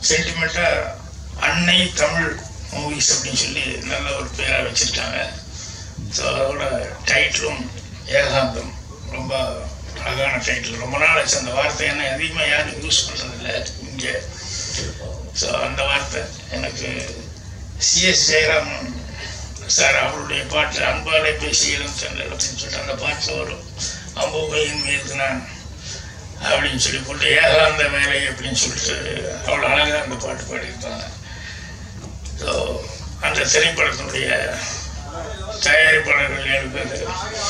சென்டிமெண்ட்டாக அன்னை தமிழ் மூவிஸ் அப்படின்னு சொல்லி நல்ல ஒரு பேராக வச்சுருக்காங்க ஸோ அதோட டைட்டிலும் ஏகாந்தம் ரொம்ப அழகான டைட்டில் ரொம்ப நாள் ஆச்சு அந்த வார்த்தை என்ன அதிகமாக யாரும் யூஸ் பண்ணுறதில்ல இங்கே ஸோ அந்த வார்த்தை எனக்கு சிஎஸ் ஜெயராமன் சார் அவருடைய பாட்டு அன்பாலே பேசியிடும் சென்றல் அப்படின்னு சொல்லிட்டு அந்த பாட்டில் வரும் அம்புகையின் மீது நான் அப்படின்னு சொல்லி போட்டு ஏகாந்த வேலை அப்படின்னு சொல்லிட்டு அவ்வளோ அழகாக அந்த பாட்டு பாடியிருப்பாங்க ஸோ அந்த திரைப்படத்தினுடைய தயாரிப்பாளர்கள் ஏழு பேர்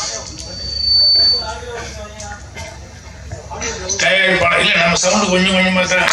தயாரிப்பாளர் இல்லை நம்ம சவுண்டு கொஞ்சம் கொஞ்சமாக தான்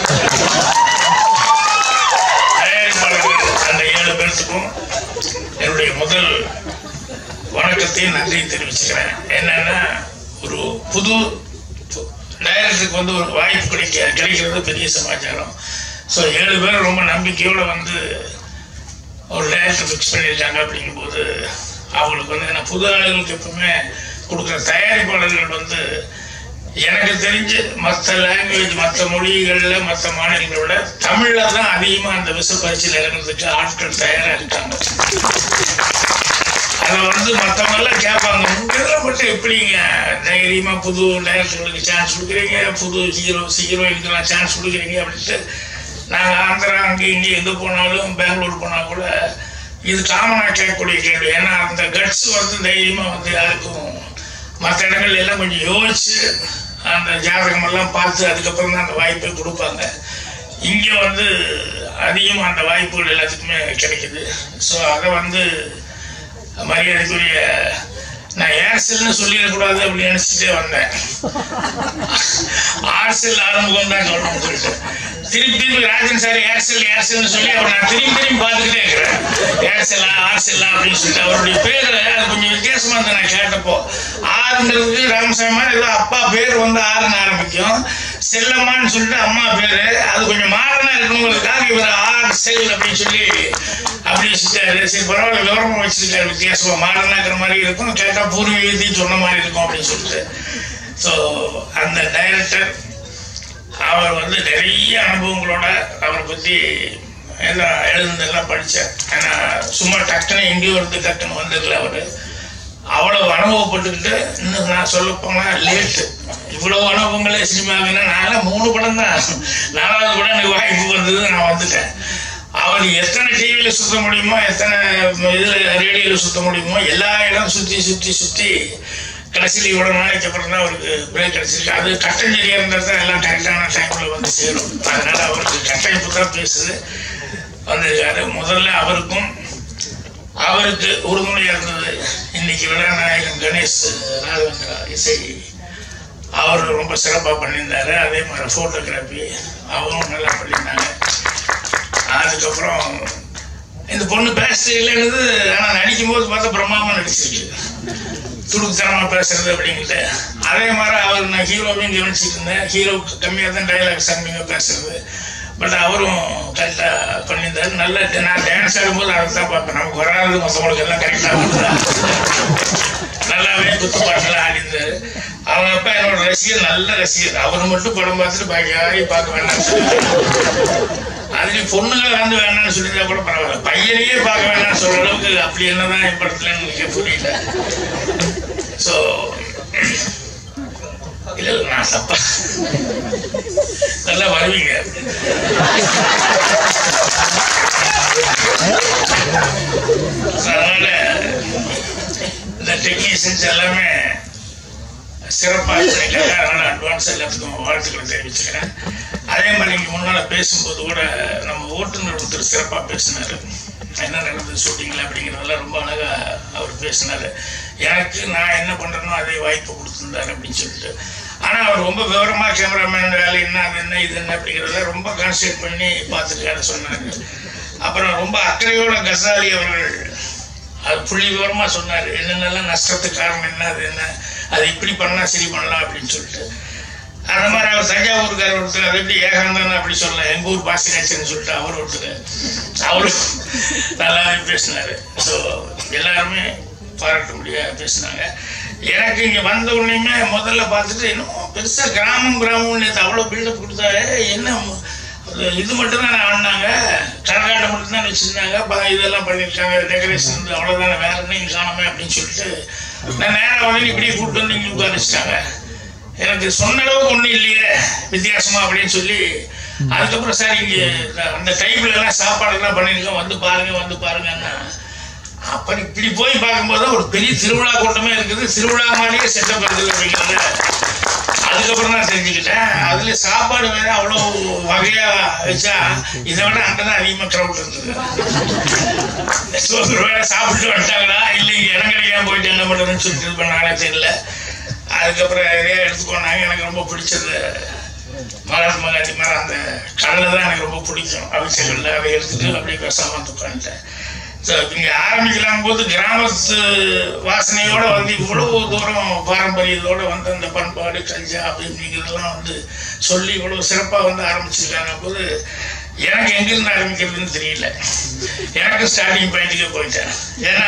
தயாரிப்பாளர்கள் அந்த ஏழு பேர்த்துக்கும் என்னுடைய முதல் வணக்கத்தையும் நன்றியும் தெரிவிச்சுக்கிறேன் என்னன்னா ஒரு புது டைரக்டருக்கு வந்து ஒரு வாய்ப்பு கிடைக்க கிடைக்கிறது பெரிய சமாச்சாரம் ஸோ ஏழு பேர் ரொம்ப நம்பிக்கையோடு வந்து ஒரு டைரக்டர் ஃபிக்ஸ் பண்ணியிருக்காங்க அப்படிங்கும்போது அவங்களுக்கு வந்து ஏன்னா புது ஆளுகளுக்கு எப்பவுமே கொடுக்குற தயாரிப்பாளர்கள் வந்து எனக்கு தெரிஞ்சு மற்ற லாங்குவேஜ் மற்ற மொழிகளில் மற்ற மாநிலங்களை விட தமிழில் தான் அதிகமாக அந்த விசப்பரிச்சியில் இறங்குறதுக்கு ஆட்கள் தயாராக இருக்காங்க அதை வந்து மற்றவங்கெல்லாம் கேட்பாங்க உங்களெல்லாம் மட்டும் எப்படிங்க தைரியமாக புது டைரக்டர்களுக்கு சான்ஸ் கொடுக்குறீங்க புது ஹீரோ ஹீரோயினுக்கெல்லாம் சான்ஸ் கொடுக்குறீங்க அப்படின்ட்டு நாங்கள் ஆந்திரா அங்கே இங்கே எங்கே போனாலும் பெங்களூர் போனால் கூட இது காமனாக கேட்கக்கூடிய கேள்வி ஏன்னா அந்த கட்ஸ் வந்து தைரியமாக வந்து யாருக்கும் மற்ற இடங்கள்ல எல்லாம் கொஞ்சம் யோசிச்சு அந்த ஜாதகம் எல்லாம் பார்த்து அதுக்கப்புறம் தான் அந்த வாய்ப்பை கொடுப்பாங்க இங்கே வந்து அதிகமாக அந்த வாய்ப்புகள் எல்லாத்துக்குமே கிடைக்குது ஸோ அதை வந்து மரியாதைக்குரிய நான் ஏர்செல்னு சொல்லிடக்கூடாது அப்படின்னு நினைச்சிட்டே வந்தேன் ஆர்செல் ஆரம்பம் தான் சொல்லணும்னு சொல்லிட்டு திருப்பி திருப்பி ராஜன் சார் ஏர்செல் ஏர்செல்னு சொல்லி அவர் நான் திரும்பி திரும்பி பார்த்துக்கிட்டே இருக்கிறேன் ஏர்செல்லா ஆர்செல்லா அப்படின்னு சொல்லிட்டு அவருடைய பேர் அது கொஞ்சம் வித்தியாசமா இருந்தது நான் கேட்டப்போ ஆறுங்கிறதுக்கு ராமசாமி ஏதோ அப்பா பேர் வந்து ஆறுன்னு ஆரம்பிக்கும் செல்லம்மான்னு சொல்லிட்டு அம்மா பேரு அது கொஞ்சம் மாடனா இருக்கணுங்கிறதுக்காக இவர் ஆர் செல் அப்படின்னு சொல்லி அப்படி வச்சுட்டாரு சரி பரவாயில்ல விவரமா வச்சிருக்காரு வித்தியாசமா மாடனா இருக்கிற மாதிரி இருக்கும் கேட்டா பூர்வீகத்தையும் சொன்ன மாதிரி இருக்கும் அப்படின்னு சொல்லிட்டு ஸோ அந்த டைரக்டர் அவர் வந்து நிறைய அனுபவங்களோட அவரை பற்றி எல்லாம் எழுதுனதெல்லாம் படித்தேன் ஏன்னா சும்மா டக்குன்னு எங்கேயோ இருந்து டக்குன்னு வந்ததில்ல அவர் அவ்வளவு அனுபவப்பட்டுக்கிட்டு இன்னும் நான் சொல்ல போனால் லேட்டு இவ்வளவு அனுபவங்களே சினிமாவினா நான்லாம் மூணு படம் தான் நாலாவது படம் எனக்கு வாய்ப்பு வந்தது நான் வந்துட்டேன் அவர் எத்தனை டிவியில் சுத்த முடியுமோ எத்தனை இதில் ரேடியோவில் சுத்த முடியுமோ எல்லா இடம் சுற்றி சுற்றி சுற்றி கடைசியில் இவ்வளோ நாளைக்கு அப்புறம் தான் அவருக்கு பிரேக் கிடச்சிருக்கு அது கட்டஞ்சரியாக இருந்தால் தான் எல்லாம் கரெக்டான டைமில் வந்து சேரும் அதனால அவருக்கு கட்டமைப்பு தான் பேசுது வந்திருக்காரு முதல்ல அவருக்கும் அவருக்கு உறுதுணையாக இருந்தது இன்னைக்கு விழாநாயகன் கணேஷ் ராகவேந்திரா இசை அவர் ரொம்ப சிறப்பாக பண்ணியிருந்தாரு அதே மாதிரி ஃபோட்டோகிராஃபி அவரும் நல்லா பண்ணியிருந்தாங்க அதுக்கப்புறம் இந்த பொண்ணு பேசுறது இல்லைன்றது ஆனால் நடிக்கும்போது பார்த்தா பிரம்மாமா நடிச்சிருக்கு துடுக்குத்தனமா பேசுறது அப்படின்ட்டு அதே மாதிரி அவர் நான் ஹீரோவையும் கவனிச்சிட்டு இருந்தேன் ஹீரோவுக்கு கம்மியாக தான் டைலாக் கம்மியாக பேசுறது பட் அவரும் கரெக்டாக பண்ணியிருந்தாரு நல்ல நான் டான்ஸ் ஆடும்போது அதை தான் பார்ப்பேன் நமக்கு வராது மற்றவங்களுக்கு எல்லாம் கரெக்டாக வருதா நல்லாவே குத்து பாட்டெல்லாம் ஆடிந்தாரு அவங்க அப்பா என்னோட ரசிகர் நல்ல ரசிகர் அவர் மட்டும் படம் பார்த்துட்டு பாக்கி யாரையும் பார்க்க வேண்டாம் அதுலேயும் பொண்ணுங்களை வந்து வேணாம்னு சொல்லியிருந்தா கூட பரவாயில்ல பையனையே பார்க்க வேணாம்னு சொல்ற அளவுக்கு அப்படி என்னதான் என் படத்துல எனக்கு புரியல ஸோ இல்ல இல்ல நான் தப்பா நல்லா வருவீங்க அதனால இந்த டெக்னீஷியன்ஸ் எல்லாமே சிறப்பாக பண்ணிட்டாங்க அதனால அட்வான்ஸ் எல்லாத்துக்கும் வாழ்த்துக்களை தெரிவிச்சுக்கிறேன் அதே மாதிரி இங்கே முன்னால் பேசும்போது கூட நம்ம ஓட்டுநர் ஒருத்தர் சிறப்பாக பேசினார் என்ன நடந்தது ஷூட்டிங்கில் அப்படிங்கிறதெல்லாம் ரொம்ப அழகாக அவர் பேசினார் எனக்கு நான் என்ன பண்ணுறேனோ அதே வாய்ப்பு கொடுத்துருந்தாரு அப்படின்னு சொல்லிட்டு ஆனால் அவர் ரொம்ப விவரமாக கேமராமேன் வேலை என்ன அது என்ன இது என்ன அப்படிங்கிறத ரொம்ப கான்சன்ட்ரேட் பண்ணி பார்த்துருக்காரு சொன்னார் அப்புறம் ரொம்ப அக்கறையோட கசாலி அவர்கள் அது புள்ளி விவரமா சொன்னார் என்னென்னலாம் நஷ்டத்துக்கு காரணம் என்ன அது என்ன அது இப்படி பண்ணா சரி பண்ணலாம் அப்படின்னு சொல்லிட்டு அந்த மாதிரி அவர் தஞ்சாவூருக்காரர் ஒருத்தர் அது எப்படி ஏகாந்தன் அப்படி சொல்லலாம் எங்க ஊர் பாசினாச்சுன்னு சொல்லிட்டு அவர் ஒருத்தர் அவரும் நல்லாவே பேசினாரு ஸோ எல்லாருமே பாராட்ட முடியாது பேசினாங்க எனக்கு இங்க வந்த உடனேயுமே முதல்ல பார்த்துட்டு இன்னும் பெருசா கிராமம் கிராமம் நேற்று அவ்வளோ பில்டப் கொடுத்தாரு என்ன அது இது மட்டும் தான் ஆடினாங்க கரகாட்டம் மட்டும் தான் வச்சுருந்தாங்க ப- இதெல்லாம் பண்ணியிருக்காங்க டெக்கரேஷன் அவ்வளோதானே வேற என்ன காணாம அப்படின்னு சொல்லிட்டு நான் நேராக வந்து இப்படியே கூப்பிட்டு வந்து இங்கே உட்கார வச்சுட்டாங்க எனக்கு சொன்ன அளவுக்கு ஒன்றும் இல்லையே வித்தியாசமா அப்படின்னு சொல்லி அதுக்கப்புறம் சார் இங்கே அந்த டைப்ல எல்லாம் சாப்பாடுலாம் பண்ணியிருக்கோம் வந்து பாருங்க வந்து பாருங்கன்னா அப்ப இப்படி போய் பார்க்கும்போது தான் ஒரு பெரிய திருவிழா கூட்டமே இருக்குது திருவிழா மாதிரியே செட்டப் இருக்குது அப்படிங்கிறத அதுக்கப்புறம் தான் தெரிஞ்சுக்கிட்டேன் அதுல சாப்பாடு வேற அவ்வளோ வகையா வச்சா இதை விட அங்கதான் அதிகமா க்ரௌட் இருந்தது So, ஒருவேளை சாப்பிட்டு வந்துட்டாங்களா இல்லை இங்க இடம் கிடைக்காம போயிட்டு என்ன பண்றதுன்னு சொல்லிட்டு இது பண்ணாங்களே தெரியல அதுக்கப்புறம் நிறைய எடுத்துக்கோனாங்க எனக்கு ரொம்ப பிடிச்சது மகாத்மா காந்தி மாதிரி அந்த கடலை தான் எனக்கு ரொம்ப பிடிக்கும் அபிஷேகத்தில் அதை எடுத்துட்டு அப்படியே பேசாம வந்து உட்காந்துட்டேன் ஸோ இங்க ஆரம்பிக்கலாம் போது கிராமத்து வாசனையோட வந்து இவ்வளவு தூரம் பாரம்பரியத்தோட வந்து அந்த பண்பாடு கஞ்சா அப்படிங்கிறதெல்லாம் வந்து சொல்லி இவ்வளவு சிறப்பா வந்து ஆரம்பிச்சிருக்காங்க போது எனக்கு எங்கிருந்து ஆரம்பிக்கிறதுன்னு தெரியல எனக்கு ஸ்டார்டிங் பாயிண்ட்டுக்கே போயிட்டேன் ஏன்னா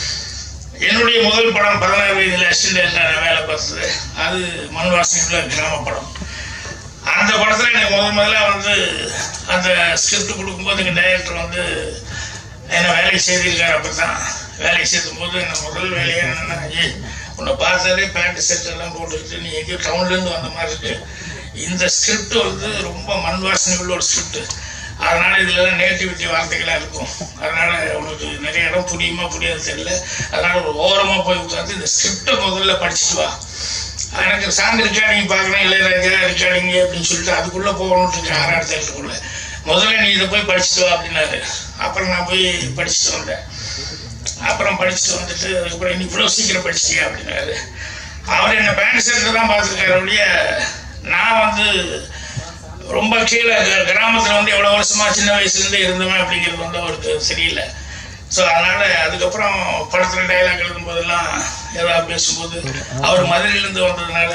என்னுடைய முதல் படம் பதினாறு வயதில் அசிஸ்டன்ட் நான் வேலை பார்த்தது அது மண் வாசனையுள்ள கிராம படம் அந்த படத்துல எனக்கு முதல் முதல்ல வந்து அந்த ஸ்கிரிப்ட் கொடுக்கும்போது எங்கள் டைரக்டர் வந்து என்ன வேலைக்கு செய்திருக்காரு அப்பதான் வேலைக்கு சேர்த்தும் போது என்ன முதல் வேலையே என்னன்னா ஏய் உன்னை பார்த்தாலே பேண்ட் ஷர்ட் எல்லாம் போட்டுக்கிட்டு நீ எங்கேயோ டவுன்ல இருந்து வந்த மாதிரி இருக்கு இந்த ஸ்கிரிப்ட் வந்து ரொம்ப மண் வாசனை உள்ள ஒரு ஸ்கிரிப்ட் அதனால இதுல எல்லாம் நேட்டிவிட்டி வார்த்தைகளா இருக்கும் அதனால உனக்கு நிறைய இடம் புரியுமா புரியாது தெரியல அதனால ஒரு ஓரமா போய் உட்காந்து இந்த ஸ்கிரிப்டை முதல்ல படிச்சுட்டு வா எனக்கு சாங் ரெக்கார்டிங் பார்க்கணும் இளையராஜா ரெக்கார்டிங் அப்படின்னு சொல்லிட்டு அதுக்குள்ள போகணும்னு இருக்கேன் ஆறாடு தேட்டருக்குள்ள முதல்ல நீ இதை போய் படிச்சுட்டு வா அப்படின்னாரு அப்புறம் நான் போய் படிச்சுட்டு வந்தேன் அப்புறம் படிச்சுட்டு வந்துட்டு அதுக்கப்புறம் நீ இவ்வளோ சீக்கிரம் படிச்சிட்டியா அப்படின்னாரு அவர் என்ன பேண்ட் ஷர்ட்டில் தான் பார்த்துருக்காரு ஒழிய நான் வந்து ரொம்ப கீழே க- கிராமத்துல வந்து எவ்வளவு வருஷமா சின்ன வயசுல இருந்தே இருந்தவன் அப்படிங்கிறது வந்து அவருக்கு சரியில்லை ஸோ அதனால அதுக்கப்புறம் படத்துல டைலாக் எழுதும் போதெல்லாம் ஏதாவது பேசும்போது அவர் மதுரையிலேருந்து வந்ததுனால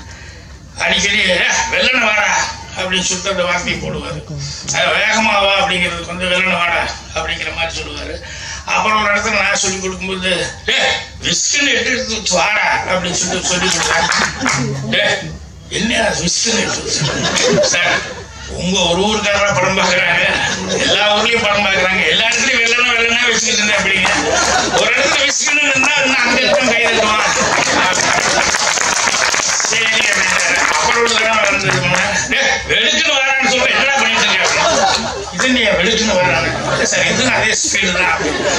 அடிக்கடி "ஏய், வெள்ளன வாடா அப்படின்னு சொல்லிட்டு அந்த வார்த்தையை போடுவார் அது வேகமா வா அப்படிங்கிறதுக்கு வந்து வெள்ளன வாடா அப்படிங்கிற மாதிரி சொல்லுவார் அப்புறம் ஒரு இடத்துல நான் சொல்லி கொடுக்கும்போது ஏ விஸ்குன்னு எடுத்து எடுத்து வாடா அப்படின்னு சொல்லிட்டு சொல்லி கொடுத்தாரு "டேய், என்ன விஸ்குன்னு எடுத்து வச்சிருக்க?" சார் உங்க ஒரு ஊருக்காரரா படம் பார்க்கறாங்க எல்லா ஊர்லயும் படம் பார்க்கறாங்க எல்லா இடத்துலயும் வெள்ளனா வெள்ளனா வச்சுக்கிட்டு இருந்தேன் அப்படிங்க ஒரு இடத்துல விஸ்குன்னு இருந்தா இன்னும் அங்க இருக்கும் கை தட்டுவான் சரி அப்படின்னாரு. அப்புறம் ஒரு தடவை வந்தது முன்ன, "டேய், வெளுக்குன்னு வரான்னு சொல்ற, என்னடா பண்ணிட்டு இருக்க?" அப்படின்னு. இது நீ வெளுக்குன்னு வரான்னு. "இல்ல சார், இதுவும் அதே speed தான்."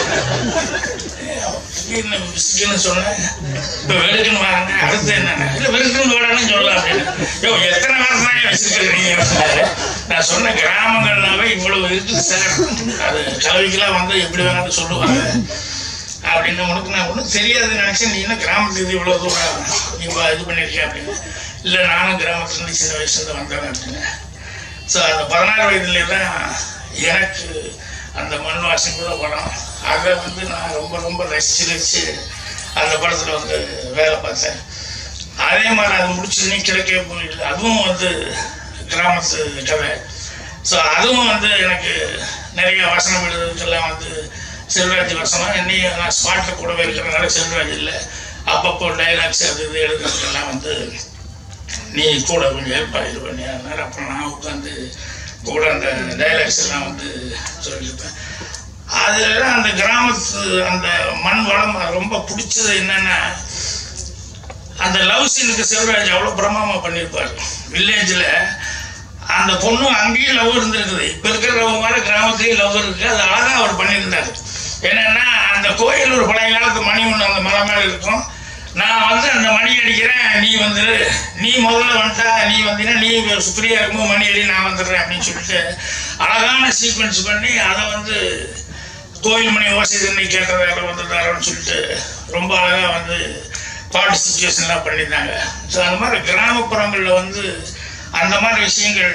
என்ன விசுக்குன்னு சொன்னேன். இப்ப வெளுக்குன்னு வரானே, அடுத்து என்னன்னு? "இல்ல, வெளுக்குன்னு வரான்னு சொல்லலாம்" அப்படின்னு. "யோவ், எத்தனை வாரம் தான் ஏன் வச்சிருக்கிற நீ?" அப்படின்னாரு. நான் சொன்ன கிராமங்கள்னாவே இவ்வளவு இருக்குது சார் அது கலவிக்கெல்லாம் வந்து எப்படி வேணாலும் சொல்லுவாங்க அப்படின்னு உனக்கு நான் ஒன்றும் தெரியாதுன்னு நினைச்சேன் நீ என்ன கிராமத்துக்கு இவ்வளோ தூரம் நீ வா- இது பண்ணியிருக்க அப்படின்னு இல்லை நானும் கிராமத்துலேருந்து சின்ன வயசுலேருந்து வந்தவன் அப்படின்னு ஸோ அந்த பதினாறு வயதுல தான் எனக்கு அந்த மண் வாசனைக்குள்ள படம் அதை வந்து நான் ரொம்ப ரொம்ப ரசிச்சு ரசிச்சு அந்த படத்தில் வந்து வேலை பார்த்தேன் அதே மாதிரி அது முடிச்சு நீ கிடைக்கவே போயிடல அதுவும் வந்து கிராமத்து கதை ஸோ அதுவும் வந்து எனக்கு நிறைய வசனம் எழுதுறதுக்கெல்லாம் வந்து செல்வராஜ் வசனம் என்னையும் நான் ஸ்பாட்டில் கூடவே இருக்கிறதுனால செல்வராஜ் இல்லை அப்பப்போ டைலாக்ஸ் அது இது எழுதுறதுக்கெல்லாம் வந்து நீ கூட கொஞ்சம் ஹெல்ப் இது பண்ணி அதனால அப்புறம் நான் உட்காந்து கூட அந்த டைலாக்ஸ் எல்லாம் வந்து சொல்லியிருப்பேன் அதுல அந்த கிராமத்து அந்த மண் வளம் ரொம்ப பிடிச்சது என்னன்னா அந்த லவ் சீனுக்கு செல்வராஜ் அவ்வளோ பிரமாமா பண்ணியிருப்பார் வில்லேஜில் அந்த பொண்ணு அங்கேயும் லவ் இருந்திருக்குது இப்போ இருக்கிற லவ் மாதிரி கிராமத்துலேயும் லவ் இருக்கு அது அழகாக அவர் பண்ணியிருந்தார் என்னன்னா அந்த கோயில் ஒரு பழைய காலத்து மணி ஒன்று அந்த மலை மேலே இருக்கும் நான் வந்து அந்த மணி அடிக்கிறேன் நீ வந்து நீ முதல்ல வந்துட்டா நீ வந்தீங்கன்னா நீ ஃப்ரீயாக இருக்கும்போது மணி அடி நான் வந்துடுறேன் அப்படின்னு சொல்லிட்டு அழகான சீக்வன்ஸ் பண்ணி அதை வந்து கோயில் மணி ஓசை தண்ணி கேட்டதாக வந்ததாரன்னு சொல்லிட்டு ரொம்ப அழகாக வந்து பாட்டு சுச்சுவேஷன்லாம் பண்ணியிருந்தாங்க ஸோ அந்த மாதிரி கிராமப்புறங்களில் வந்து அந்த மாதிரி விஷயங்கள்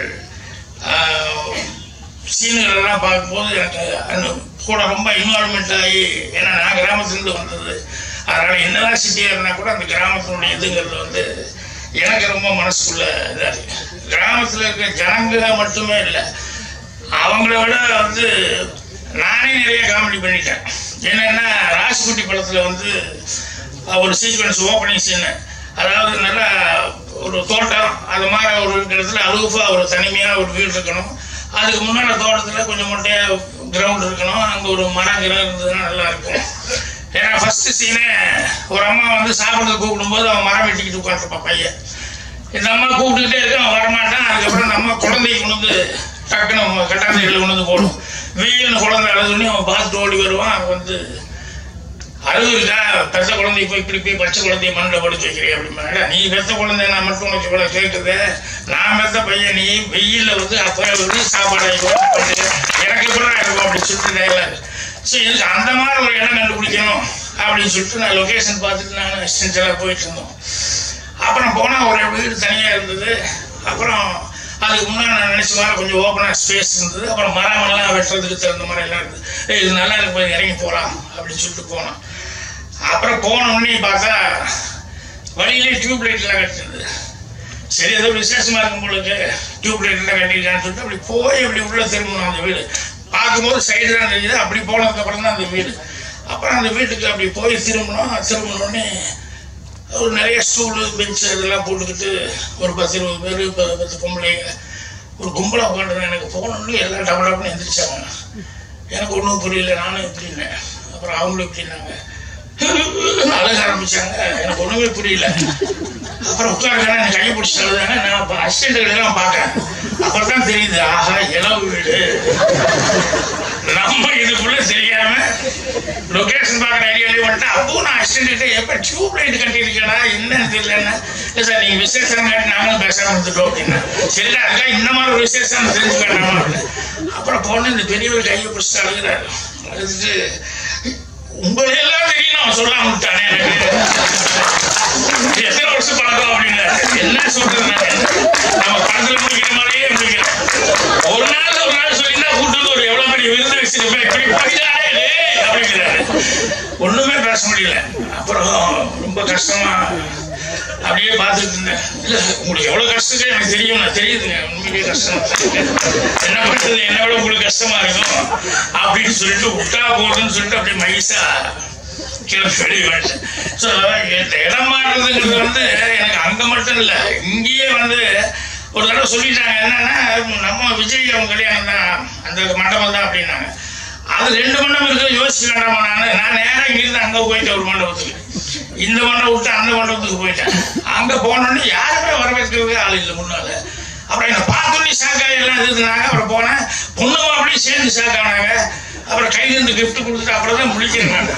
சீன்கள் எல்லாம் பார்க்கும்போது எனக்கு அந்த கூட ரொம்ப இன்வால்மெண்ட் ஆகி ஏன்னா நான் கிராமத்துலேருந்து வந்தது அதனால் என்னதான் சிட்டியாக இருந்தால் கூட அந்த கிராமத்தினுடைய இதுங்கிறது வந்து எனக்கு ரொம்ப மனசுக்குள்ள இதாக இருக்கு கிராமத்தில் இருக்க ஜனங்க மட்டுமே இல்லை அவங்கள விட வந்து நானே நிறைய காமெடி பண்ணிட்டேன் என்னன்னா ராசிக்குட்டி படத்தில் வந்து அஹ், ஒரு சீக்வன்ஸ் ஓப்பனிங் சீனு அதாவது நல்லா ஒரு தோட்டம் அது மாதிரி ஒரு இருக்கிற இடத்துல அலுவஃபாக ஒரு தனிமையாக ஒரு வீடு இருக்கணும் அதுக்கு முன்னாடி தோட்டத்தில் கொஞ்சம் மொட்டையா கிரவுண்ட் இருக்கணும் அங்கே ஒரு மரம் கிரம் இருந்ததுன்னா நல்லா இருக்கும் ஏன்னா ஃபர்ஸ்ட் சீனே ஒரு அம்மா வந்து சாப்பிட்றது கூப்பிடும்போது அவன் மரம் வெட்டிக்கிட்டு உட்காந்துருப்பான் பையன் இந்த அம்மா கூப்பிட்டுக்கிட்டே இருக்கு அவன் வரமாட்டான் அதுக்கப்புறம் இந்த அம்மா குழந்தைய கொண்டு வந்து டக்குன்னு கட்டாந்தைகளை கொண்டு வந்து போடும் வெயில்னு குழந்தை அழுதுன்னு அவன் பார்த்துட்டு ஓடி வருவான் அவன் வந்து அழுது இருக்கா பெத்த குழந்தைய போய் இப்படி போய் பச்சை குழந்தைய மண்ணில் படுத்து வைக்கிறேன் அப்படின்னா நீ பெத்த குழந்தை நான் மட்டும் உனக்கு இவ்வளோ கேட்குது நான் பெத்த பையன் நீ வெயில்ல வந்து அப்போ வந்து சாப்பாடு வாங்கி கொண்டு வந்து எனக்கு எப்படி இருக்கும் அப்படின்னு சொல்லிட்டு dialogue. சரி இதுக்கு அந்த மாதிரி ஒரு இடம் கண்டுபிடிக்கணும் அப்படின்னு சொல்லிட்டு நான் லொகேஷன் பார்த்துட்டு நான் எக்ஸ்டென்ஷனாக போயிட்டு இருந்தோம் அப்புறம் போனால் ஒரு வீடு தனியாக இருந்தது அப்புறம் அதுக்கு முன்னாடி நான் நினச்ச மாதிரி கொஞ்சம் ஓப்பனாக ஸ்பேஸ் இருந்தது அப்புறம் மரமெல்லாம் வெட்டுறதுக்கு திறந்த மாதிரி எல்லாம் இருந்தது ஏய், இது நல்லா இருக்கு போய் இறங்கி போகலாம் அப்படின்னு சொல்லிட்டு போனோம் அப்புறம் போன உடனே பார்த்தா வழியிலே டியூப் லைட்லாம் கட்டிருந்தது சரி ஏதோ விசேஷமா இருக்கும் பொழுது டியூப் லைட்லாம் கட்டிருக்கான்னு சொல்லிட்டு அப்படி போய் அப்படி உள்ள திரும்பணும் அந்த வீடு பார்க்கும்போது சைடு தான் தெரியுது அப்படி போனதுக்கு அப்புறம் தான் அந்த வீடு அப்புறம் அந்த வீட்டுக்கு அப்படி போய் திரும்பணும் திரும்பினோடனே ஒரு நிறைய ஸ்டூலு பெஞ்சு இதெல்லாம் போட்டுக்கிட்டு ஒரு பத்து இருபது பேர் பத்து பத்து பொம்பளைங்க ஒரு கும்பலாக உட்காந்துருந்தேன் எனக்கு போனோன்னு எல்லாம் டபுள் டபுள்னு எந்திரிச்சாங்க எனக்கு ஒன்றும் புரியல நானும் எப்படின்னேன் அப்புறம் அவங்களும் எப்படின்னாங்க அழக ஆரம்பிச்சாங்க எனக்கு ஒன்றுமே புரியல அப்புறம் உட்காருக்கான எனக்கு கையை பிடிச்சி அழுதாங்க நான் அப்போ அசிஸ்டண்ட்டுகள் எல்லாம் பார்க்கறேன் அப்புறம் தான் தெரியுது ஆஹா இளவு வீடு நம்ம இதுக்குள்ள தெரியாம லொகேஷன் பார்க்குற ஐடியாலே வந்துட்டு அப்பவும் நான் அசிஸ்டன்ட் எப்போ டியூப் லைட் கட்டியிருக்கேடா என்னன்னு தெரியலன்னா இல்லை சார் நீங்கள் விசேஷம் காட்டி நாங்களும் பேசாம இருந்துட்டோம் அப்படின்னா சரிடா அதுக்காக இந்த மாதிரி ஒரு விசேஷம் தெரிஞ்சுக்கணும் அப்படின்னு அப்புறம் போன இந்த பெரியவர் கையை பிடிச்சிட்டு அழுகிறாரு அழுதுட்டு உங்களை எல்லாம் தெரியும் அவன் சொல்லாம விட்டானே எனக்கு எத்தனை வருஷம் பழக்கம் அப்படின்னு என்ன சொல்றது நான் நம்ம படத்துல முடிக்கிற மாதிரியே முடிக்கிறேன் ஒரு நாள் ஒரு நாள் சொல்லியிருந்தா கூட்டு ஒரு எவ்வளவு பெரிய விருது வச்சிருப்பேன் இப்படி படிக்கிறானே டேய் அப்படிங்கிறாரு ஒண்ணுமே பேச முடியல அப்புறம் ரொம்ப கஷ்டமா அப்படியே பார்த்துட்டு இருந்தேன் இல்ல உங்களுக்கு எவ்வளவு கஷ்டம் எனக்கு தெரியும் நான் தெரியுதுங்க உண்மையிலேயே கஷ்டமா இருக்கு. என்ன பண்றது என்ன விட உங்களுக்கு கஷ்டமா இருக்கும் அப்படின்னு சொல்லிட்டு விட்டா போதுன்னு சொல்லிட்டு அப்படியே மைசா கிளம்பி வெளியே வந்துட்டேன் ஸோ இந்த இடம் மாறுறதுங்கிறது வந்து எனக்கு அங்க மட்டும் இல்லை இங்கேயே வந்து ஒரு தடவை சொல்லிட்டாங்க என்னன்னா நம்ம விஜய் அவங்க கல்யாணம் தான் அந்த மண்டபம் தான் அப்படின்னாங்க அது ரெண்டு மண்டபம் இருக்கு யோசிச்சு வேண்டாமா நான் நான் நேரம் இங்கிருந்து அங்க போயிட்டேன் ஒரு மண்டபத்துக்கு இந்த மண்டபம் விட்டு அந்த மண்டபத்துக்கு போயிட்டேன் அங்க போனோடனே யாருமே வரவேற்கிறதுக்கு ஆள் இல்லை முன்னால அப்புறம் என்ன பார்த்தோன்னே ஷாக்காய் எல்லாம் இருந்தாங்க அப்புறம் போனேன் பொண்ணு அப்படியே சேர்ந்து ஷாக் ஆனாங்க அப்புறம் கையில இருந்து கிஃப்ட் கொடுத்துட்டு அப்புறம் தான் முடிக்கிறேன் நான்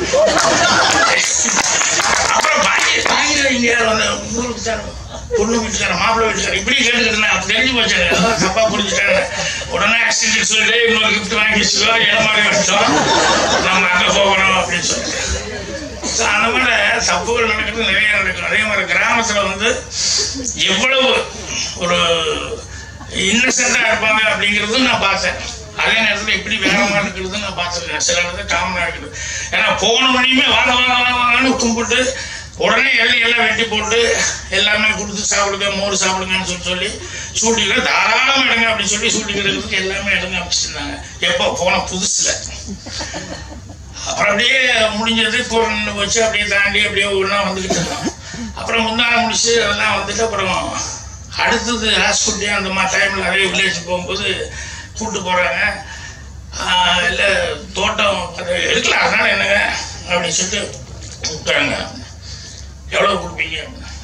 அப்புறம் வாங்கி வாங்கி இங்க யார் வந்து உங்களுக்கு தான் பொண்ணு வீட்டுக்காரன் மாப்பிள்ளை வீட்டுக்காரன் இப்படி கேட்டுக்கிட்டு அப்ப தெரிஞ்சு போச்சு அதான் தப்பா புரிஞ்சுட்டாங்க உடனே ஆக்சிடென்ட் சொல்லிட்டு இன்னொரு கிஃப்ட் வாங்கி வச்சுக்கோ இடம் மாதிரி வச்சோம் நம்ம அங்க போகணும் அப்படின்னு சொல்லிட்டு So, அந்த மாதிரி தப்புகள் நடக்கிறது நிறைய நடக்கும் அதே மாதிரி கிராமத்துல வந்து எவ்வளவு ஒரு இன்னசென்டா இருப்பாங்க அப்படிங்கிறதும் நான் பார்த்தேன் அதே நேரத்தில் எப்படி வேற மாதிரி இருக்கிறது நான் பார்த்துருக்கேன் சில இடத்துல காமனாக இருக்குது ஏன்னா போன மணியுமே வாங்க வாங்க வாங்க வாங்கன்னு கும்பிட்டு உடனே எல்லாம் எல்லாம் வெட்டி போட்டு எல்லாமே கொடுத்து சாப்பிடுங்க மோர் சாப்பிடுங்கன்னு சொல்லி சொல்லி ஷூட்டிங்ல தாராளமா எடுங்க அப்படின்னு சொல்லி ஷூட்டிங் எடுக்கிறதுக்கு எல்லாமே எடுங்க அமைச்சிருந்தாங்க எப்போ போன புதுசுல அப்புறம் அப்படியே முடிஞ்சது தூரன் வச்சு அப்படியே தாண்டி அப்படியே ஒன்றா வந்துக்கிட்டு இருந்தோம் அப்புறம் முந்தான முடிச்சு அதெல்லாம் வந்துட்டு அப்புறம் அடுத்தது ஹாஸ்பிட்டே அந்த மாதிரி டைமில் நிறைய வில்லேஜ் போகும்போது கூப்பிட்டு போகிறாங்க இல்லை தோட்டம் அது எடுக்கலாம் அதனால என்னங்க அப்படின்னு சொல்லிட்டு கூப்பிட்டாங்க எவ்வளோ கொடுப்பீங்க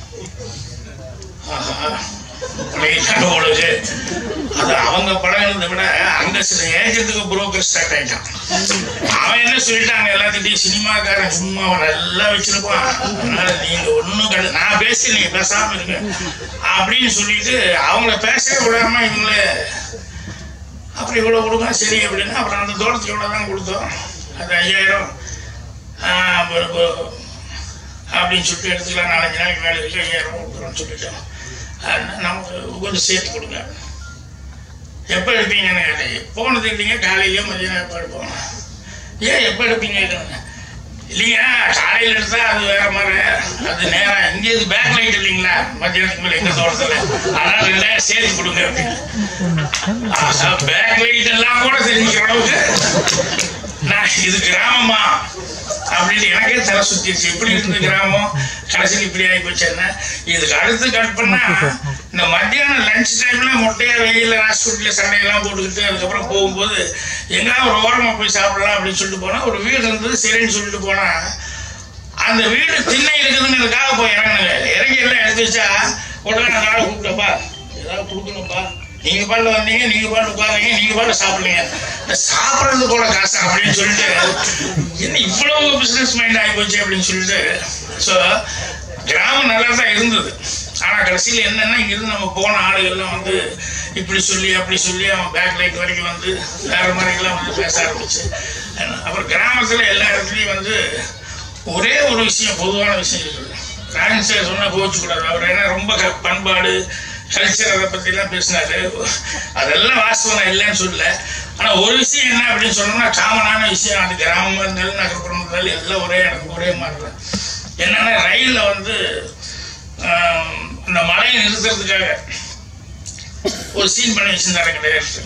ஆஹா பழகிட்டாங்க உங்களுக்கு அது அவங்க பழகினதை விட அங்க சில ஏஜென்ட்டுக்கு புரோக்கர் ஸ்டார்ட் ஆயிட்டான் அவன் என்ன சொல்லிட்டாங்க எல்லாத்திட்டையும் சினிமாக்காரன் சும்மா நல்லா வச்சிருப்பான் அதனால நீங்க ஒண்ணும் கிடையாது நான் பேசி நீங்க பேசாம இருங்க அப்படின்னு சொல்லிட்டு அவங்கள பேசவே விடாம இவங்கள அப்புறம் இவ்வளவு கொடுங்க சரி அப்படின்னா அப்புறம் அந்த தோட்டத்துக்கு இவ்வளவு தான் கொடுத்தோம் அது ஐயாயிரம் ஆஹ் அப்புறம் இப்போ அப்படின்னு சொல்லிட்டு எடுத்துக்கலாம் நாலஞ்சு நாளைக்கு வேலை இருக்கு ஐயாயிரம் கொடுக்குறோம்னு சொல்லிட்டோம் அதனால நமக்கு கொஞ்சம் சேர்த்து கொடுங்க எப்போ எடுப்பீங்கன்னு கேட்டேன் போனது இல்லைங்க காலையிலயோ மதியம் எப்போ எடுப்போம் ஏன் எப்போ எடுப்பீங்க கேட்டேன். இல்லைங்க காலையில் எடுத்தா அது வேற மாதிரி அது நேரம் இங்கே இது பேக் லைட் இல்லைங்களா மத்தியானத்துக்கு மேலே எங்க தோட்டத்தில் அதனால ரெண்டாயிரம் சேர்த்து கொடுங்க அப்படின்னு பேக் லைட் எல்லாம் கூட தெரிஞ்சுக்கிற அளவுக்கு நான் இது கிராமமா அப்படின்னு எனக்கே தலை சுத்திடுச்சு இப்படி இருந்த கிராமம் கடைசியில் இப்படி ஆகி போச்சுன்னா இதுக்கு அடுத்து கட் பண்ணா இந்த மத்தியானம் லஞ்ச் டைம்ல முட்டையா வெயில ஹாஸ்பிட்டல்ல சண்டையெல்லாம் போட்டுக்கிட்டு அதுக்கப்புறம் போகும்போது எங்கேயாவது ஒரு ஓரமா போய் சாப்பிடலாம் அப்படின்னு சொல்லிட்டு போனா ஒரு வீடு இருந்தது சரின்னு சொல்லிட்டு போனா அந்த வீடு திண்ணை இருக்குதுங்கிறதுக்காக போய் இறங்குங்க இறங்கி எல்லாம் எடுத்து வச்சா உடனே நான் ஆளை கூப்பிட்டப்பா ஏதாவது கொடுக்கணும்ப்பா நீங்க பாட்டு வந்தீங்க நீங்க பாட்டு உட்காருங்க நீங்க பாட்டு சாப்பிடுங்க இந்த சாப்பிடுறது கூட காசு அப்படின்னு சொல்லிட்டு என்ன இவ்வளவு பிசினஸ் மைண்ட் ஆகி போச்சு அப்படின்னு சொல்லிட்டு ஸோ கிராமம் நல்லா தான் இருந்தது ஆனா கடைசியில் என்னன்னா இங்கிருந்து நம்ம போன ஆளுகள்லாம் வந்து இப்படி சொல்லி அப்படி சொல்லி அவன் பேக் லைட் வரைக்கும் வந்து வேற மாதிரிலாம் வந்து பேச ஆரம்பிச்சு அப்புறம் கிராமத்துல எல்லா இடத்துலையும் வந்து ஒரே ஒரு விஷயம் பொதுவான விஷயம் இருக்குது ராஜன் சார் சொன்னா கோவிச்சுக்கூடாது அவர் என்ன ரொம்ப க- பண்பாடு கல்ச்சர் அதை பற்றிலாம் பேசினாரு அதெல்லாம் வாஸ்தவம் இல்லைன்னு சொல்லல ஆனா ஒரு விஷயம் என்ன அப்படின்னு சொன்னோம்னா காமனான விஷயம் அது கிராமமா இருந்தாலும் நகர்ப்புறம் இருந்தாலும் எல்லாம் ஒரே எனக்கு ஒரே மாதிரி தான் என்னன்னா ரயில்ல வந்து ஆம், இந்த மழையை நிறுத்துறதுக்காக ஒரு சீன் பண்ணி வச்சிருந்தாரு கிடையாது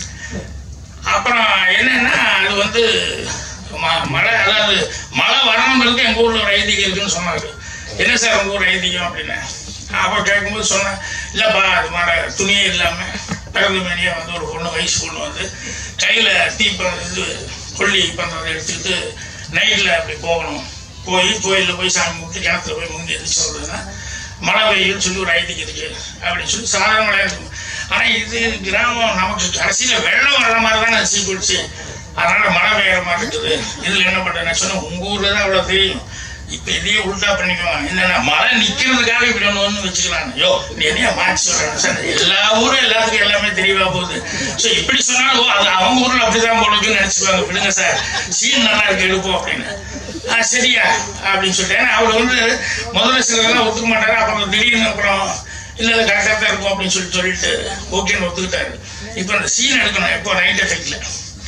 அப்புறம் என்னன்னா அது வந்து ம- மழை அதாவது மழை வரணுங்கிறது எங்க ஊர்ல ஒரு ஐதீகம் இருக்குன்னு சொன்னாரு என்ன சார் உங்க ஊர் ஐதீகம் அப்படின்னு அப்போ கேட்கும்போது சொன்னேன் இல்லப்பா அது மாதிரி துணியே இல்லாம பிறந்த மேனியா வந்து ஒரு பொண்ணு வயசு பொண்ணு வந்து கையில தீ ப- இது கொல்லி பண்றதை எடுத்துக்கிட்டு நைட்ல அப்படி போகணும் போய் கோயில்ல போய் சாமி கும்பிட்டு கிணத்துல போய் முந்தி எதிர்த்து சொல்றதுன்னா மழை பெய்யும்னு சொல்லி ஒரு ஐதீகம் இருக்கு அப்படின்னு சொல்லி சாதாரண மழை இருக்கும் ஆனா இது கிராமம் நமக்கு கடைசியில வெள்ளம் வர்ற மாதிரி தான் நச்சு போச்சு அதனால மழை பெய்யற மாதிரி இருக்குது இதுல என்ன பண்றேன் நான் சொன்னேன் உங்க ஊர்ல தான் அவ்வளவு தெரியும் இப்ப இதையே உள்டா பண்ணிக்குவாங்க என்னன்னா மழை நிக்கிறதுக்காக இப்படி ஒண்ணு ஒண்ணு வச்சுக்கலாம் யோ நீ என்னையா மாற்றி சொல்றேன் சார் எல்லா ஊரும் எல்லாத்துக்கும் எல்லாமே தெரியவா போகுது சோ இப்படி சொன்னாலும் ஓ, அது அவங்க ஊர்ல அப்படிதான் போடுக்குன்னு நினைச்சுப்பாங்க விடுங்க சார் சீன் நல்லா இருக்கு எடுப்போம் அப்படின்னு ஆ சரியா அப்படின்னு சொல்லிட்டு ஏன்னா அவர் வந்து முதல்ல சிலதெல்லாம் ஒத்துக்க மாட்டாரு அப்புறம் திடீர்னு அப்புறம் இல்ல இல்ல கரெக்டாக தான் இருக்கும் அப்படின்னு சொல்லி சொல்லிட்டு ஓகேன்னு ஒத்துக்கிட்டாரு இப்போ அந்த சீன் எடுக்கணும் எப்போ நைட் எஃபெக்ட்ல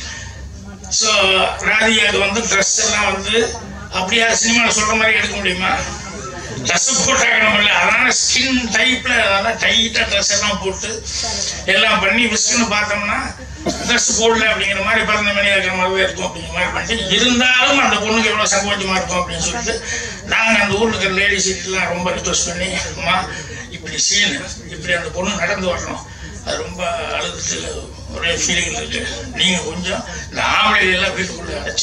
ஸோ ராதிகாவுக்கு வந்து ட்ரெஸ் எல்லாம் வந்து அப்படியா சினிமாவில் சொல்ற மாதிரி எடுக்க முடியுமா ட்ரெஸ் போட்டாக்கணும் இல்லை அதனால ஸ்கின் டைப்ல நல்லா டைட்டா ட்ரெஸ் எல்லாம் போட்டு எல்லாம் பண்ணி விஸ்குன்னு பார்த்தோம்னா ட்ரெஸ் போடல அப்படிங்கிற மாதிரி பிறந்த மணி இருக்கிற மாதிரி இருக்கும் அப்படிங்கிற மாதிரி பண்ணிட்டு இருந்தாலும் அந்த பொண்ணுக்கு எவ்வளவு சங்கோச்சமா இருக்கும் அப்படின்னு சொல்லிட்டு நாங்க அந்த ஊர்ல இருக்கிற லேடிஸ் எல்லாம் ரொம்ப ரிக்வஸ்ட் பண்ணி அம்மா இப்படி சீன் இப்படி அந்த பொண்ணு நடந்து வரணும் அது ரொம்ப அழுதுட்டு ஒரே ஃபீலிங் இருக்கு நீங்க கொஞ்சம் இந்த ஆம்பளை எல்லாம் வீட்டுக்குள்ள அடைச்சு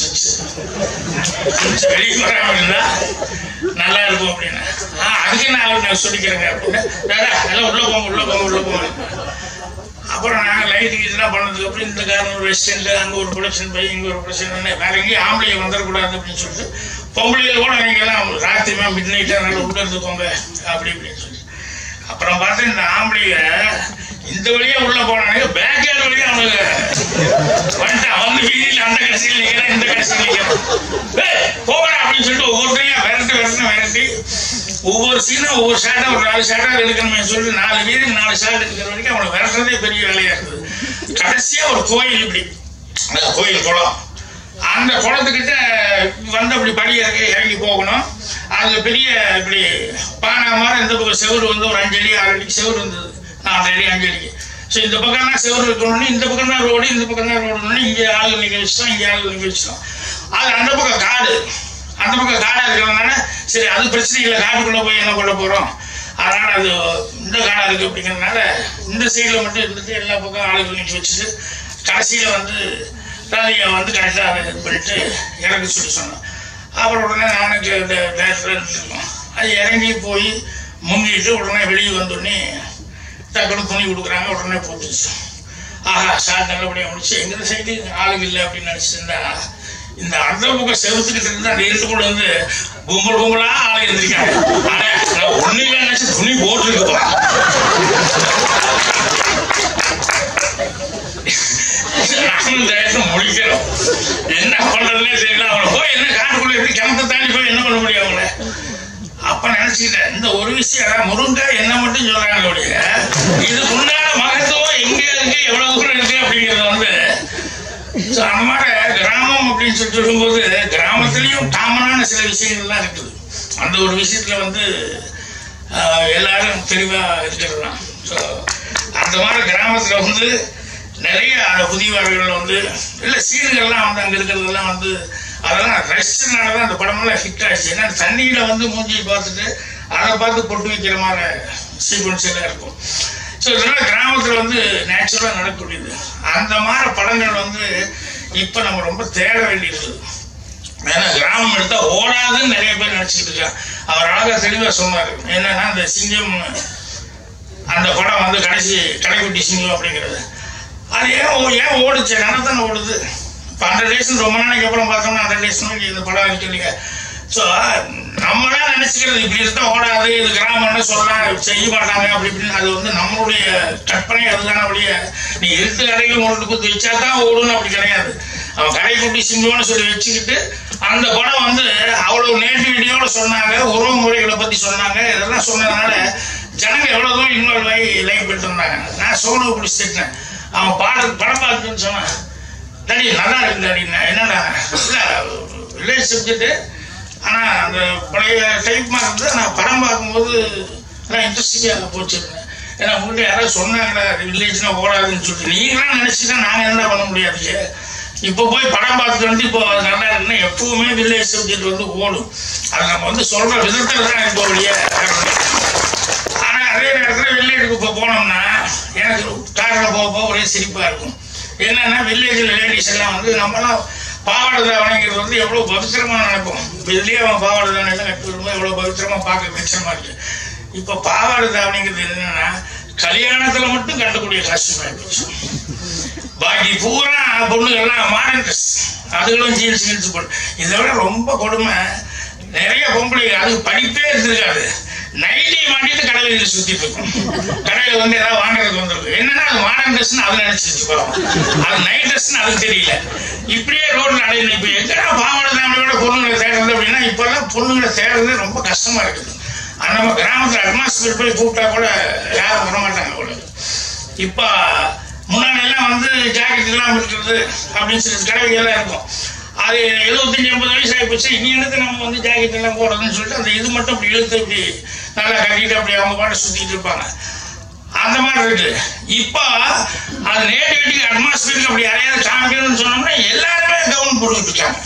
வச்சு வெளியே வராம இருந்தா நல்லா இருக்கும் அப்படின்னா ஆ அதுக்கு நான் அவருக்கு நான் சொல்லிக்கிறேங்க அப்படின்னா தாதா எல்லாம் உள்ள போங்க உள்ள போங்க உள்ள போங்க அப்புறம் நாங்கள் லைட்டு இதெல்லாம் பண்ணதுக்கு அப்புறம் இந்த காரணம் ஒரு ரெஸ்டாரண்ட் அங்கே ஒரு ப்ரொடக்ஷன் போய் இங்கே ஒரு ப்ரொடக்ஷன் வேற எங்கேயும் ஆம்பளைங்க வந்துடக்கூடாது அப்படின்னு சொல்லிட்டு பொம்பளைகள் கூட நீங்க எல்லாம் ராத்திரிமா மிட் நைட்டாக நல்லா உள்ள இருந்துக்கோங்க அப்படி இப்படின்னு சொல்லி அப்புறம் பார்த்தா இந்த ஆம்பளைங்க இந்த வழியா உள்ள போனானுங்க பேக் யார்டு வழியா அவனுங்க வந்துட்டான் வந்து வீதியில் அந்த கடைசியில் நிற்கிறேன் இந்த கடைசியில் நிற்கிறேன் ஏய், போங்கடா அப்படின்னு சொல்லிட்டு ஒவ்வொருத்தரையும் விரட்டு விரட்டு விரட்டி ஒவ்வொரு சீனும் ஒவ்வொரு ஷாட்டா ஒரு நாலு ஷாட்டா எடுக்கணுமே சொல்லிட்டு நாலு வீதி நாலு ஷாட் எடுக்கிற வரைக்கும் அவனை விரட்டுறதே பெரிய வேலையா இருக்குது கடைசியா ஒரு கோயில் இப்படி அந்த கோயில் குளம் அந்த குளத்துக்கிட்ட வந்து அப்படி படி இறங்கி இறங்கி போகணும் அது பெரிய இப்படி பானை மாதிரி இந்த பக்கம் செவுரு வந்து ஒரு அஞ்சு அடி ஆறு அடிக்கு செவுரு இருந்தது நாலு அடி அஞ்சு அடிக்கு ஸோ இந்த பக்கம் தான் செவுரு இருக்கணும்னு இந்த பக்கம் தான் ரோடு இந்த பக்கம் தான் ரோடுன்னு இங்கே ஆளுகள் நிற்க வச்சிட்டோம் இங்கே ஆளுகள் நிற்க வச்சிட்டோம் அது அந்த பக்கம் காடு அந்த பக்கம் காடா இருக்கிறதுனால சரி அது பிரச்சனை இல்லை காட்டுக்குள்ள போய் என்ன பண்ண போறோம் அதனால அது இந்த காடா இருக்கு அப்படிங்கிறதுனால இந்த சைடுல மட்டும் இருந்துட்டு எல்லா பக்கம் ஆளுகள் நிற்க வச்சுட்டு கடைசியில வந்து ராதிகா வந்து கரெக்டாக அதை இது பண்ணிட்டு இறங்க சொல்லி சொன்னோம் அப்புறம் உடனே நானுக்கு இந்த டேரக்டர் இருக்கோம் அது இறங்கி போய் முங்கிட்டு உடனே வெளியே வந்தோடனே டக்குனு துணி கொடுக்குறாங்க உடனே போட்டுச்சு ஆஹா சார் நல்லபடியாக முடிச்சு எங்க சைடு ஆளுங்க இல்லை அப்படின்னு நினச்சிருந்தா இந்த அந்த பக்கம் செவத்துக்கிட்ட இருந்து அந்த இருட்டுக்குள்ள வந்து கும்பல் கும்பலா ஆளு இருந்திருக்காங்க ஆனா நான் ஒண்ணு இல்லை நினைச்சு துணி போட்டுருக்குப்பா நானும் இந்த இடத்துல முடிக்கிறோம் என்ன பண்றதுன்னே தெரியல அவளை போய் என்ன காட்டுக்குள்ள எப்படி கிணத்தை தாண்டி போய் என்ன பண்ண முடியும் அவங்கள அப்ப நினைச்சுக்கிட்டேன் இந்த ஒரு விஷயம் முருங்கை என்ன மட்டும் சொல்றாங்க ஒழிய இதுக்கு உண்டான மகத்துவம் எங்க இருக்கு எவ்வளவு தூரம் இருக்கு அப்படிங்கறது வந்து so அந்த மாதிரி கிராமம் அப்படின்னு சொல்லிட்டு சொல்லும்போது கிராமத்திலையும் காமனான சில விஷயங்கள்லாம் இருக்குது அந்த ஒரு விஷயத்துல வந்து ஆஹ், எல்லாரும் தெளிவா இருக்கிறது தான் ஸோ அந்த மாதிரி கிராமத்துல வந்து நிறைய அந்த புதியவர்கள் வந்து இல்லை சீடுகள்லாம் வந்து அங்க இருக்கிறதெல்லாம் வந்து அதெல்லாம் ரசிச்சதுனால தான் அந்த படமெல்லாம் ஹிட் ஆச்சு ஏன்னா தண்ணியில வந்து மூஞ்சி பார்த்துட்டு அதை பார்த்து பொட்டு வைக்கிற மாதிரி சீக்வன்ஸ் எல்லாம் இருக்கும் ஸோ இதெல்லாம் கிராமத்தில் வந்து நேச்சுரலாக நடக்கக்கூடியது அந்த மாதிரி படங்கள் வந்து இப்போ நம்ம ரொம்ப தேட வேண்டியிருக்குது ஏன்னா கிராமம் எடுத்தா ஓடாதுன்னு நிறைய பேர் நினைச்சிட்டு இருக்காங்க அவர் அழகா தெளிவா சொன்னாரு என்னன்னா அந்த சிங்கம் அந்த படம் வந்து கடைசி கடைக்குட்டி சிங்கம் அப்படிங்கிறது அது ஏன் ஓ- ஏன் ஓடுச்சு நல்லா தானே ஓடுது இப்போ ஹண்ட்ரட் டேஸ் ரொம்ப நாளைக்கு அப்புறம் பார்த்தோம்னா ஹண்ட்ரட் டேஸ் இந்த படம் இருக்குல்லைங்க ஸோ நம்மளா நினைச்சுக்கிறது இப்படி இருந்தா ஓடாது இது கிராமம்னு சொல்லலாம் செய்ய மாட்டாங்க அப்படி இப்படின்னு அது வந்து நம்மளுடைய கற்பனை அதுதான அப்படியே நீ இருட்டு அறையில் முரட்டு குத்து வச்சா தான் ஓடுன்னு அப்படி கிடையாது அவன் கடைக்குட்டி சிங்கம்னு சொல்லி வச்சுக்கிட்டு அந்த படம் வந்து அவ்வளவு நேட்டிவிட்டியோட சொன்னாங்க உறவு முறைகளை பத்தி சொன்னாங்க இதெல்லாம் சொன்னதுனால ஜனங்க எவ்வளவு தூரம் இன்வால்வ் ஆகி லைக் பண்ணிட்டு இருந்தாங்க நான் சோனு பிடிச்சிட்டேன் அவன் பாட படம் பார்த்துன்னு சொன்னான் டாடி நல்லா இருக்கு டாடி என்னடா இல்லை வில்லேஜ் சப்ஜெக்ட்டு ஆனால் அந்த பழைய டைப் மாதிரி இருந்து நான் படம் பார்க்கும்போது நான் இன்ட்ரெஸ்டிங்காக போச்சிருந்தேன் ஏன்னா உங்கள்கிட்ட யாராவது சொன்னாங்களா வில்லேஜ்னா ஓடாதுன்னு சொல்லிட்டு நீங்களாம் நினச்சிட்டா நாங்கள் என்ன பண்ண முடியாது இப்போ போய் படம் பார்த்துட்டு வந்து இப்போ அது நல்லா இருக்குன்னா எப்பவுமே வில்லேஜ் சப்ஜெக்ட் வந்து ஓடும் அது நம்ம வந்து சொல்கிற விதத்தில் தான் இப்போ வழிய ஆனா அதே நேரத்துல வில்லேஜுக்கு இப்போ போனோம்னா எனக்கு காரில் போக போக ஒரே சிரிப்பா இருக்கும் என்னன்னா வில்லேஜில் லேடிஸ் எல்லாம் வந்து நம்மலாம் பாவாடை தாவணைங்கிறது வந்து எவ்வளவு பவித்திரமா நினைப்போம் இப்போ இதுலயே அவன் பாவாடை தாவணை எல்லாம் கட்டி வரும்போது எவ்வளவு பவித்திரமா பார்க்க கஷ்டமா இருக்கு இப்போ பாவாடை தாவணைங்கிறது என்னன்னா கல்யாணத்துல மட்டும் கட்டக்கூடிய காஸ்டியூம் ஆயிடுச்சு பாக்கி பூரா பொண்ணுகள்லாம் மாடர்ன் ட்ரெஸ் அதுகளும் ஜீன்ஸ் ஜீன்ஸ் போட்டு இதை விட ரொம்ப கொடுமை நிறைய பொம்பளை அதுக்கு படிப்பே இருந்திருக்காது நைட்டி மாட்டிட்டு கடையில் சுத்திட்டு இருக்கும் கடையில் வந்து ஏதாவது வாங்குறதுக்கு வந்துருக்கு என்னன்னா அது மாடர்ன் ட்ரெஸ்னு அது நினைச்சிட்டு போறோம் அது நைட் ட்ரெஸ்னு அதுக்கு தெரியல இப்படியே ரோட்ல அடையணும் இப்போ எங்கடா பாவாடை தாமரையோட பொண்ணுங்களை தேடுறது அப்படின்னா இப்பெல்லாம் பொண்ணுங்களை தேடுறது ரொம்ப கஷ்டமா இருக்குது ஆனா நம்ம கிராமத்துல அட்மாஸ்பியர் போய் கூப்பிட்டா கூட யாரும் வர மாட்டாங்க அவ்வளவு இப்ப முன்னாடி எல்லாம் வந்து ஜாக்கெட் எல்லாம் இருக்கிறது அப்படின்னு சொல்லி கடைகள் எல்லாம் இருக்கும் அது எழுபத்தஞ்சு எண்பது வயசு ஆகிப்போச்சு இனி எடுத்து நம்ம வந்து ஜாக்கெட் எல்லாம் போடுறதுன்னு சொல்லிட்டு அந்த இது மட்டும் இப்படி இழுத்து இப்படி நல்லா கட்டிட்டு அப்படி அவங்க பாட்டு சுத்திட்டு இருப்பாங்க அந்த மாதிரி இருக்கு இப்போ அது நேட்டிவிட்டிக்கு அட்மாஸ்பியருக்கு அப்படி யாரையாவது காமிக்கணும்னு சொன்னோம்னா எல்லாருமே கவுன் போட்டுக்கிட்டு இருக்காங்க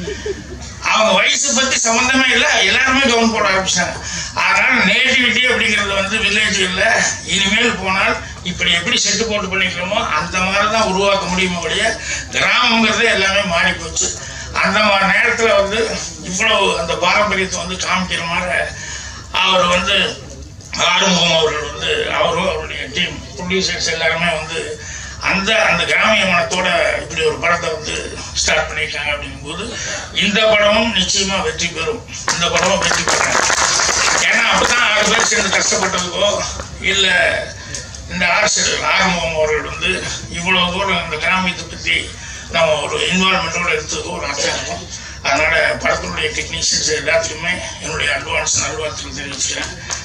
அவங்க வயசு பத்தி சம்பந்தமே இல்லை எல்லாருமே கவுன் போட ஆரம்பிச்சாங்க அதனால நேட்டிவிட்டி அப்படிங்கிறது வந்து வில்லேஜ்ல இனிமேல் போனால் இப்படி எப்படி செட்டு போட்டு பண்ணிக்கிறோமோ அந்த மாதிரி தான் உருவாக்க முடியுமே ஒழிய கிராமங்கிறது எல்லாமே மாறி போச்சு அந்த மாதிரி நேரத்தில் வந்து இவ்வளவு அந்த பாரம்பரியத்தை வந்து காமிக்கிற மாதிரி அவர் வந்து ஆறுமுகம் அவர்கள் வந்து அவரும் அவருடைய டீம் ப்ரொடியூசர்ஸ் எல்லாருமே வந்து அந்த அந்த கிராமிய மனத்தோட இப்படி ஒரு படத்தை வந்து ஸ்டார்ட் பண்ணியிருக்காங்க அப்படிங்கும்போது இந்த படமும் நிச்சயமா வெற்றி பெறும் இந்த படமும் வெற்றி பெறும் ஏன்னா அப்பதான் ஆறு பேர் சேர்ந்து கஷ்டப்பட்டதுக்கோ இல்லை இந்த ஆசிரியர் ஆறுமுகம் அவர்கள் வந்து இவ்வளவு தூரம் இந்த கிராமியத்தை பற்றி நம்ம ஒரு இன்வால்மெண்ட்டோட எடுத்ததுக்கோ ஒரு அர்த்தம் இருக்கும் அதனால படத்தினுடைய டெக்னீஷியன்ஸ் எல்லாத்துக்குமே என்னுடைய அட்வான்ஸ் நல்வாழ்த்துக்கள் தெரிவிச்சுக்கிறேன்